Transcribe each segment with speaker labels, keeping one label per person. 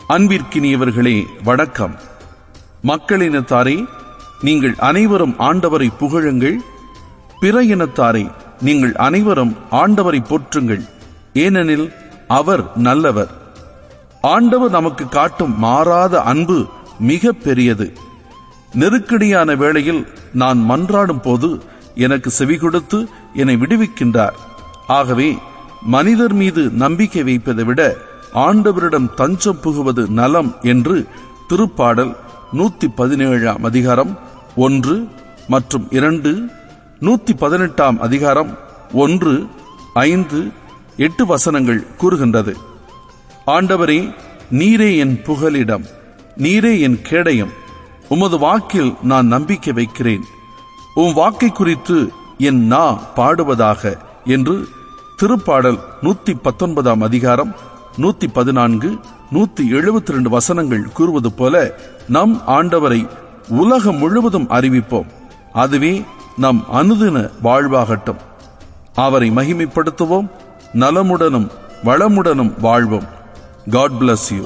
Speaker 1: அன்பிற்கினியவர்களே வணக்கம் மக்களினத்தாரே நீங்கள் அனைவரும் ஆண்டவரை புகழுங்கள் பிற இனத்தாரே நீங்கள் அனைவரும் ஆண்டவரை போற்றுங்கள் ஏனெனில் அவர் நல்லவர் ஆண்டவர் நமக்கு காட்டும் மாறாத அன்பு மிக பெரியது நெருக்கடியான வேளையில் நான் மன்றாடும் போது எனக்கு செவி கொடுத்து என்னை விடுவிக்கின்றார் ஆகவே மனிதர் மீது நம்பிக்கை வைப்பதை விட ஆண்டவரிடம் தஞ்சம் புகுவது நலம் என்று திருப்பாடல் நூத்தி பதினேழாம் அதிகாரம் ஒன்று மற்றும் இரண்டு நூத்தி பதினெட்டாம் அதிகாரம் ஒன்று ஐந்து எட்டு வசனங்கள் கூறுகின்றது ஆண்டவரே நீரே என் புகலிடம் நீரே என் கேடயம் உமது வாக்கில் நான் நம்பிக்கை வைக்கிறேன் உம் வாக்கை குறித்து என் நா பாடுவதாக என்று திருப்பாடல் நூத்தி பத்தொன்பதாம் அதிகாரம் நூத்தி பதினான்கு நூத்தி எழுபத்தி ரெண்டு வசனங்கள் கூறுவது போல நம் ஆண்டவரை உலகம் முழுவதும் அறிவிப்போம் அதுவே நம் அனுதின வாழ்வாகட்டும் அவரை மகிமைப்படுத்துவோம் நலமுடனும் வளமுடனும் வாழ்வோம் காட் bless யூ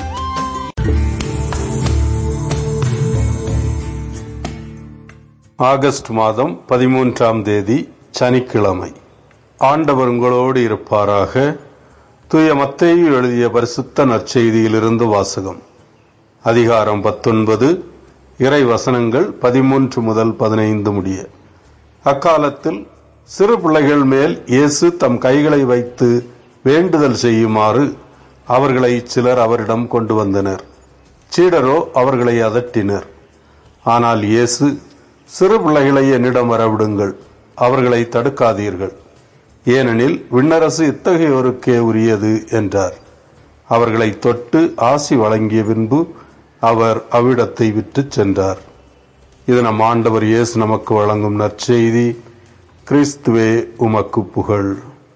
Speaker 2: ஆகஸ்ட் மாதம் பதிமூன்றாம் தேதி சனிக்கிழமை ஆண்டவர் உங்களோடு இருப்பாராக தூய மத்தேயு எழுதிய பரிசுத்த நற்செய்தியிலிருந்து வாசகம் அதிகாரம் பத்தொன்பது இறை வசனங்கள் பதிமூன்று முதல் பதினைந்து முடிய அக்காலத்தில் சிறு பிள்ளைகள் மேல் இயேசு தம் கைகளை வைத்து வேண்டுதல் செய்யுமாறு அவர்களை சிலர் அவரிடம் கொண்டு வந்தனர் சீடரோ அவர்களை அதட்டினர் ஆனால் இயேசு சிறு பிள்ளைகளை என்னிடம் வரவிடுங்கள் அவர்களை தடுக்காதீர்கள் ஏனெனில் விண்ணரசு இத்தகையோருக்கே உரியது என்றார் அவர்களை தொட்டு ஆசி வழங்கிய பின்பு அவர் அவ்விடத்தை விட்டு சென்றார் இது நம் ஆண்டவர் இயேசு நமக்கு வழங்கும் நற்செய்தி கிறிஸ்துவே உமக்கு புகழ்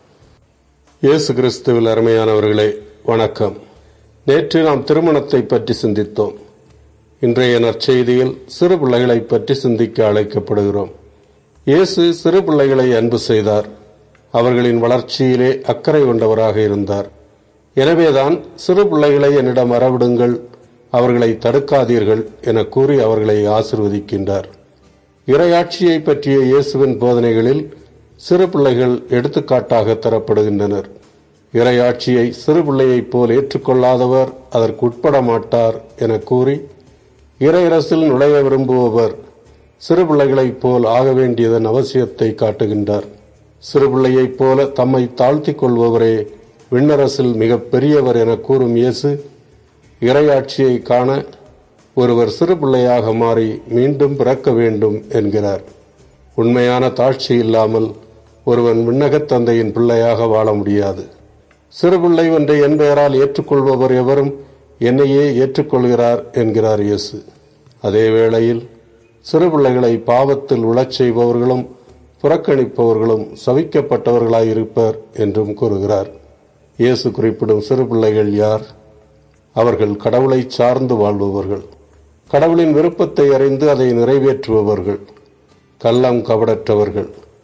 Speaker 2: இயேசு கிறிஸ்துவில் அருமையானவர்களே வணக்கம் நேற்று நாம் திருமணத்தை பற்றி சிந்தித்தோம் இன்றைய நற்செய்தியில் சிறு பிள்ளைகளை பற்றி சிந்திக்க அழைக்கப்படுகிறோம் இயேசு சிறு பிள்ளைகளை அன்பு செய்தார் அவர்களின் வளர்ச்சியிலே அக்கறை கொண்டவராக இருந்தார் எனவேதான் சிறு பிள்ளைகளை என்னிடம் வரவிடுங்கள் அவர்களை தடுக்காதீர்கள் என கூறி அவர்களை ஆசிர்வதிக்கின்றார் இரையாட்சியை பற்றிய இயேசுவின் போதனைகளில் சிறு பிள்ளைகள் எடுத்துக்காட்டாக தரப்படுகின்றனர் இரையாட்சியை சிறு பிள்ளையைப் போல் ஏற்றுக்கொள்ளாதவர் அதற்கு உட்பட மாட்டார் என கூறி இறையரசில் நுழைய விரும்புபவர் சிறு பிள்ளைகளைப் போல் ஆக வேண்டியதன் அவசியத்தை காட்டுகின்றார் சிறு பிள்ளையைப் போல தம்மை தாழ்த்திக் கொள்பவரே விண்ணரசில் மிகப் பெரியவர் என கூறும் இயேசு இறையாட்சியை காண ஒருவர் சிறு பிள்ளையாக மாறி மீண்டும் பிறக்க வேண்டும் என்கிறார் உண்மையான தாழ்ச்சி இல்லாமல் ஒருவன் விண்ணகத் தந்தையின் பிள்ளையாக வாழ முடியாது சிறு பிள்ளை ஒன்றை என் பெயரால் ஏற்றுக்கொள்பவர் எவரும் என்னையே ஏற்றுக்கொள்கிறார் என்கிறார் இயேசு அதே வேளையில் சிறு பிள்ளைகளை பாவத்தில் உழச் செய்பவர்களும் புறக்கணிப்பவர்களும் சவிக்கப்பட்டவர்களாயிருப்பர் என்றும் கூறுகிறார் இயேசு குறிப்பிடும் சிறு பிள்ளைகள் யார் அவர்கள் கடவுளை சார்ந்து வாழ்பவர்கள் கடவுளின் விருப்பத்தை அறிந்து அதை நிறைவேற்றுபவர்கள் கள்ளம் கபடற்றவர்கள்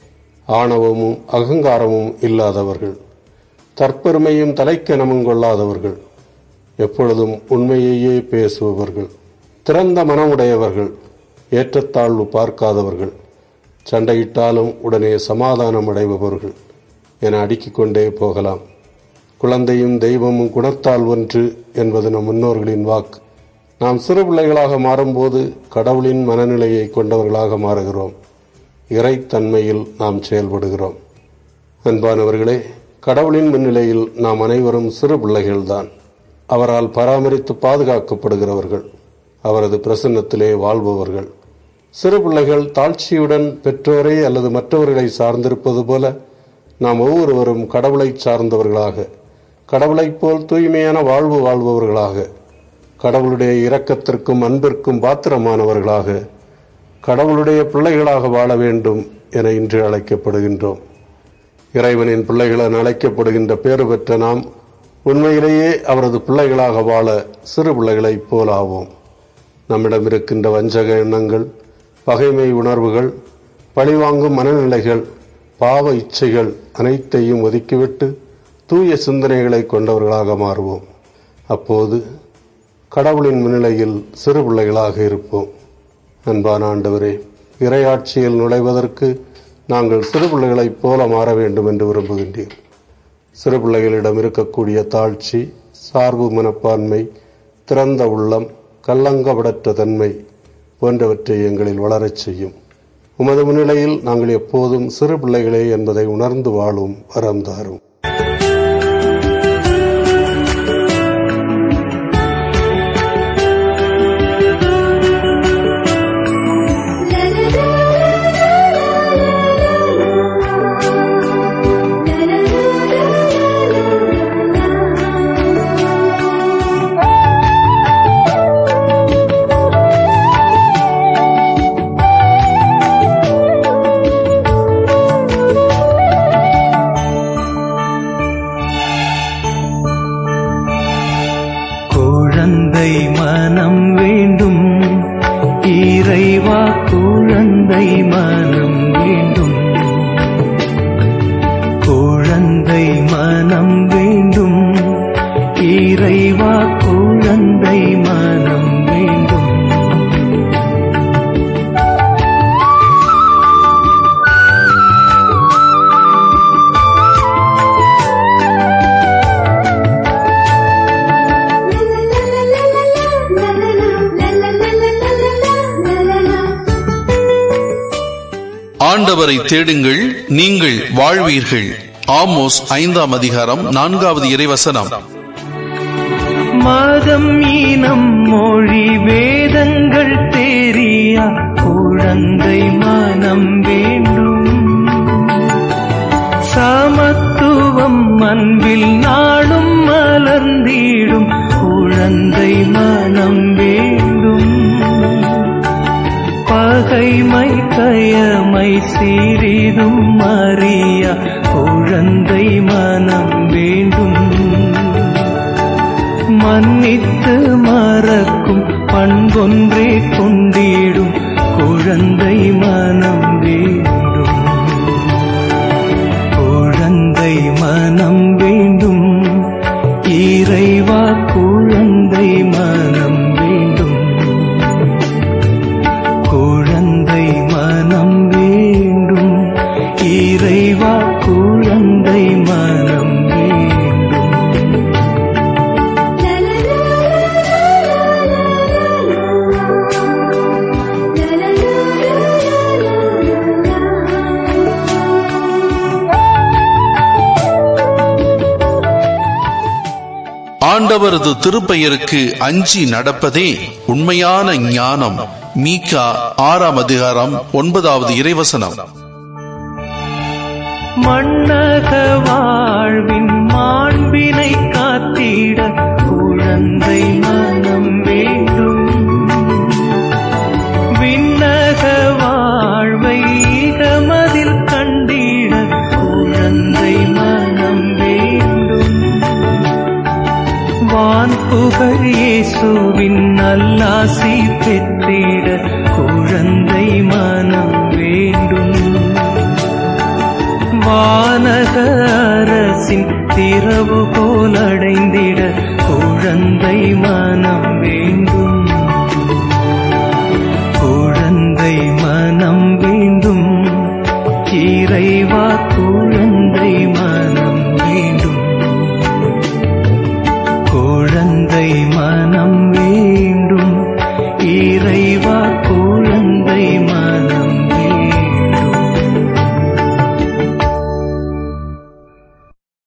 Speaker 2: ஆணவமும் அகங்காரமும் இல்லாதவர்கள் தற்பெருமையும் தலைக்கணமும் கொள்ளாதவர்கள் எப்பொழுதும் உண்மையையே பேசுபவர்கள் திறந்த மனமுடையவர்கள் ஏற்றத்தாழ்வு பார்க்காதவர்கள் சண்டையிட்டாலும் உடனே சமாதானம் அடைபவர்கள் என அடுக்கிக் கொண்டே போகலாம் குழந்தையும் தெய்வமும் குணத்தால் ஒன்று என்பது நம் முன்னோர்களின் வாக்கு நாம் சிறு பிள்ளைகளாக மாறும்போது கடவுளின் மனநிலையை கொண்டவர்களாக மாறுகிறோம் இறைத்தன்மையில் நாம் செயல்படுகிறோம் அன்பானவர்களே கடவுளின் முன்னிலையில் நாம் அனைவரும் சிறு பிள்ளைகள்தான் அவரால் பராமரித்து பாதுகாக்கப்படுகிறவர்கள் அவரது பிரசன்னத்திலே வாழ்பவர்கள் சிறு பிள்ளைகள் தாழ்ச்சியுடன் பெற்றோரை அல்லது மற்றவர்களை சார்ந்திருப்பது போல நாம் ஒவ்வொருவரும் கடவுளை சார்ந்தவர்களாக கடவுளைப் போல் தூய்மையான வாழ்வு வாழ்பவர்களாக கடவுளுடைய இரக்கத்திற்கும் அன்பிற்கும் பாத்திரமானவர்களாக கடவுளுடைய பிள்ளைகளாக வாழ வேண்டும் என இன்று அழைக்கப்படுகின்றோம் இறைவனின் பிள்ளைகள் என அழைக்கப்படுகின்ற பேறு பெற்ற நாம் உண்மையிலேயே அவரது பிள்ளைகளாக வாழ சிறு பிள்ளைகளைப் போலாவோம் நம்மிடம் இருக்கின்ற வஞ்சக எண்ணங்கள் பகைமை உணர்வுகள் பழிவாங்கும் மனநிலைகள் பாவ இச்சைகள் அனைத்தையும் ஒதுக்கிவிட்டு தூய சிந்தனைகளை கொண்டவர்களாக மாறுவோம் அப்போது கடவுளின் முன்னிலையில் சிறு பிள்ளைகளாக இருப்போம் அன்பான ஆண்டவரே இறையாட்சியில் நுழைவதற்கு நாங்கள் சிறு பிள்ளைகளைப் போல மாற வேண்டும் என்று விரும்புகின்றேன் சிறு பிள்ளைகளிடம் இருக்கக்கூடிய தாழ்ச்சி சார்பு மனப்பான்மை திறந்த உள்ளம் கல்லங்கபடற்ற தன்மை போன்றவற்றை எங்களில் வளரச் செய்யும் உமது முன்னிலையில் நாங்கள் எப்போதும் சிறு பிள்ளைகளே என்பதை உணர்ந்து வாழும் வரம் தாரும்
Speaker 3: குழந்தை மனம் வேண்டும் இறைவா குழந்தை மனம் வேண்டும் குழந்தை மனம் வேண்டும் இறைவா குழந்தை மனம் வேண்டும்
Speaker 1: ஆண்டவரை தேடுங்கள் நீங்கள் வாழ்வீர்கள் ஆமோஸ் ஐந்தாம் அதிகாரம் நான்காவது இறைவசனம்
Speaker 3: மதம் இனம் மொழி வேதங்கள் தெரியா குழந்தை மனம் வேண்டும் சமத்துவம் அன்பில் நாளும் மலர்ந்திடும் குழந்தை மனம் வேண்டும் பகைமை கயமை சிறிதும் அறியா குழந்தை மனம் வேண்டும் மன்னித்து மறக்கும் பண்பொன்றே கொண்டிடும் குழந்தை மனம் வேண்டும் குழந்தை மனம் வேண்டும் இறைவா குழந்தை மனம் வேண்டும் குழந்தை மனம் வேண்டும் இறைவா குழந்தை மனம் வேண்டும்
Speaker 1: ஆண்டவரது திருப்பெயருக்கு அஞ்சி நடப்பதே உண்மையான ஞானம் மீகா ஆறாம் அதிகாரம் ஒன்பதாவது இறைவசனம்
Speaker 3: மன்னக வாழ்வின் மாண்பினை காத்திட குழந்தை மனம் வேண்டும் விண்ணக வாழ்வை இகமதில் கண்டிட குழந்தை மனம் வேண்டும் வான் புகழ் இயேசுவின் நல்லாசி பெற்றிட குழந்தை மனம் வேண்டும் வானக அரசின் திறவு